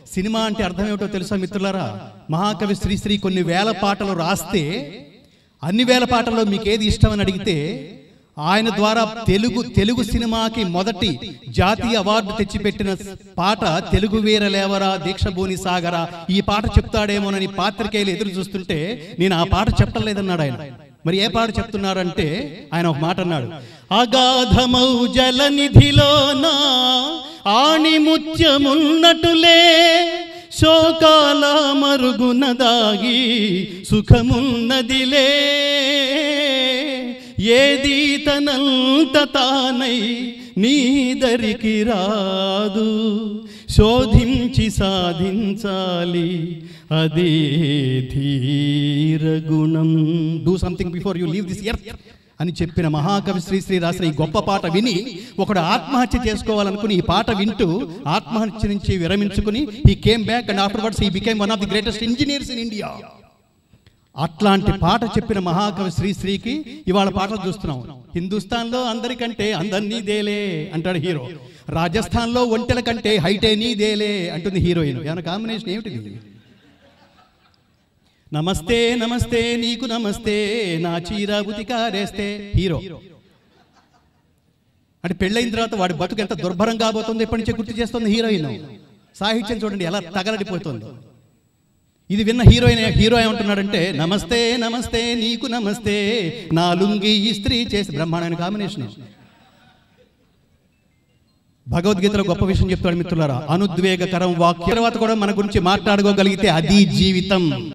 cinema అంటే అర్థం ఏమిటో తెలుసా మిత్రులారా మహాకవి శ్రీశ్రీ కొన్ని వేల పాటలు రాస్తే అన్ని వేల పాటల్లో మీకు ఏది ఇష్టమని అడిగితే ఆయన ద్వారా తెలుగు తెలుగు సినిమాకి మొదటి జాతీయ అవార్డు తెచ్చిపెట్టిన పాట తెలుగు వీర లేవరా దీక్షభూని సాగరా ఈ పాట చెప్తాడేమోనని పాత్రికేయులు ఎదురు చూస్తుంటే నేను ఆ పాట చెప్పలేదన్నాడు ఆయన మరి ఏ పాట చెప్తున్నారంటే ఆయన ఒక మాట అన్నాడు అగాధమౌ జలనిధిలోన ఆణిముత్యమున్నటులే శోకాల మరుగున దాగి సుఖమున్నదిలే ఏది తనంత తానై నీదరికి రాదు శోధించి సాధించాలి అదే ధీర గుణం do something before you leave this earth అని చెప్పిన మహాకవి శ్రీశ్రీ రాసిన ఈ గొప్ప పాట విని ఒకడు ఆత్మహత్య చేసుకోవాలనుకుని ఈ పాట వింటూ ఆత్మహత్య నుంచి విరమించుకుని he came back and afterwards he became one of the greatest engineers in India అట్లాంటి పాట చెప్పిన మహాకవి శ్రీశ్రీకి ఇవాళ పాటలు చూస్తున్నాం హిందుస్థాన్లో అందరికంటే అందరినీ దేలే అంటాడు హీరో రాజస్థాన్లో ఒంటెల కంటే హైటే నీదేలే అంటుంది హీరోయిన్ ఏమైనా కాంబినేషన్ ఏమిటిది నమస్తే నమస్తే నీకు నమస్తే నా చీర ఉతికారేస్తే హీరో అంటే పెళ్ళైన తర్వాత వాడి బతుకు ఎంత దుర్భరం కాబోతుంది ఎప్పటి నుంచే గుర్తు చేస్తుంది హీరోయిన్ సాహిత్యం చూడండి ఎలా తగలడిపోతుందో ఇది విన్న హీరోయిన్ హీరో ఏమంటున్నాడంటే నమస్తే నమస్తే నీకు నమస్తే నా లుంగి ఇస్త్రీ చేసి బ్రహ్మాండమైన కాంబినేషన్ భగవద్గీతలో గొప్ప విషయం చెప్తాడు మిత్రులారా అనుద్వేగకరం వాక్య తర్వాత కూడా మన గురించి మాట్లాడుకోగలిగితే అది జీవితం